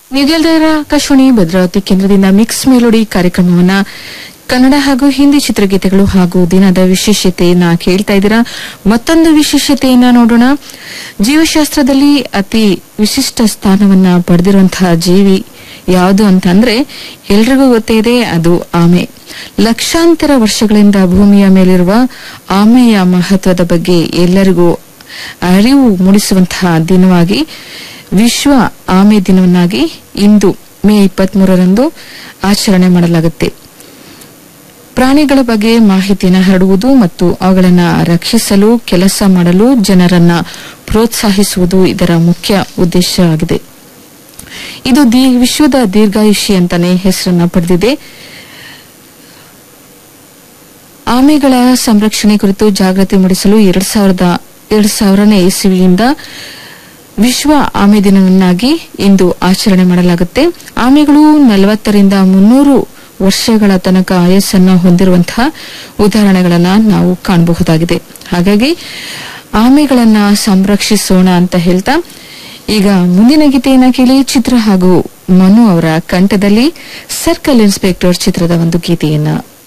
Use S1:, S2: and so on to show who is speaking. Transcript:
S1: ನಿಗಲ್ದರ ಆಕಾಶವಾಣಿ ಭದ್ರಾವತಿ ಕೇಂದ್ರದಿಂದ mix melody ಕಾರ್ಯಕ್ರಮವನ್ನ ಕನ್ನಡ ಹಾಗೂ ಹಿಂದಿ ಚಿತ್ರಗೀತೆಗಳು ಹಾಗೂ ದಿನದ ವಿಶೇಷತೆಯನ್ನ ಕೇಳ್ತಾ ಇದ್ದೀರಾ ಮತ್ತೊಂದು ವಿಶೇಷತೆಯನ್ನ ನೋಡೋಣ ಜೀವಶಾಸ್ತ್ರದಲ್ಲಿ ಅತಿ ವಿಶಿಷ್ಟ ಸ್ಥಾನವನ್ನ ಪಡೆದಿರುವಂತಹ ಜೀವಿ ಯಾವುದು ಅಂತಂದ್ರೆ ಎಲ್ರಿಗೂ ಗೊತ್ತೇ ಇದೆ ಅದು ಆಮೆ ಲಕ್ಷಾಂತರ ವರ್ಷಗಳಿಂದ ಭೂಮಿಯ ಮೇಲಿರುವ ಆಮೆಯ ಮಹತ್ವದ ಬಗ್ಗೆ ಎಲ್ಲರಿಗೂ ಅರಿವು ಮೂಡಿಸುವಂತಹ ದಿನವಾಗಿ ವಿಶ್ವ ಆಮೆ ದಿನವನ್ನಾಗಿ ಇಂದು ಮೇ ಇಪ್ಪತ್ಮೂರರಂದು ಆಚರಣೆ ಮಾಡಲಾಗುತ್ತೆ ಪ್ರಾಣಿಗಳ ಬಗ್ಗೆ ಮಾಹಿತಿಯನ್ನು ಹರಡುವುದು ಮತ್ತು ಅವುಗಳನ್ನು ರಕ್ಷಿಸಲು ಕೆಲಸ ಮಾಡಲು ಜನರನ್ನ ಪ್ರೋತ್ಸಾಹಿಸುವುದು ಇದರ ಮುಖ್ಯ ಉದ್ದೇಶ ಆಗಿದೆ ಇದು ದಿ- ವಿಶ್ವದ ದೀರ್ಘಾಯುಷಿ ಅಂತಾನೆ ಹೆಸರನ್ನ ಪಡೆದಿದೆ ಆಮೆಗಳ ಸಂರಕ್ಷಣೆ ಕುರಿತು ಜಾಗೃತಿ ಮೂಡಿಸಲು ಎರಡ್ ಸಾವಿರದ ಎರಡ್ ಸಾವಿರನೇ ಇಸವಿಯಿಂದ ವಿಶ್ವ ಆಮೆ ದಿನವನ್ನಾಗಿ ಇಂದು ಆಚರಣೆ ಮಾಡಲಾಗುತ್ತೆ ಆಮೆಗಳು ನಲವತ್ತರಿಂದ ಮುನ್ನೂರು ವರ್ಷಗಳ ತನಕ ಆಯಸ್ಸನ್ನು ಹೊಂದಿರುವಂತಹ ಉದಾಹರಣೆಗಳನ್ನ ನಾವು ಕಾಣಬಹುದಾಗಿದೆ ಹಾಗಾಗಿ ಆಮೆಗಳನ್ನ ಸಂರಕ್ಷಿಸೋಣ ಅಂತ ಹೇಳ್ತಾ ಈಗ ಮುಂದಿನ ಗೀತೆಯನ್ನ ಕೇಳಿ ಚಿತ್ರ ಹಾಗೂ ಮನು ಅವರ ಕಂಠದಲ್ಲಿ ಸರ್ಕಲ್ ಇನ್ಸ್ಪೆಕ್ಟರ್ ಚಿತ್ರದ ಒಂದು ಗೀತೆಯನ್ನ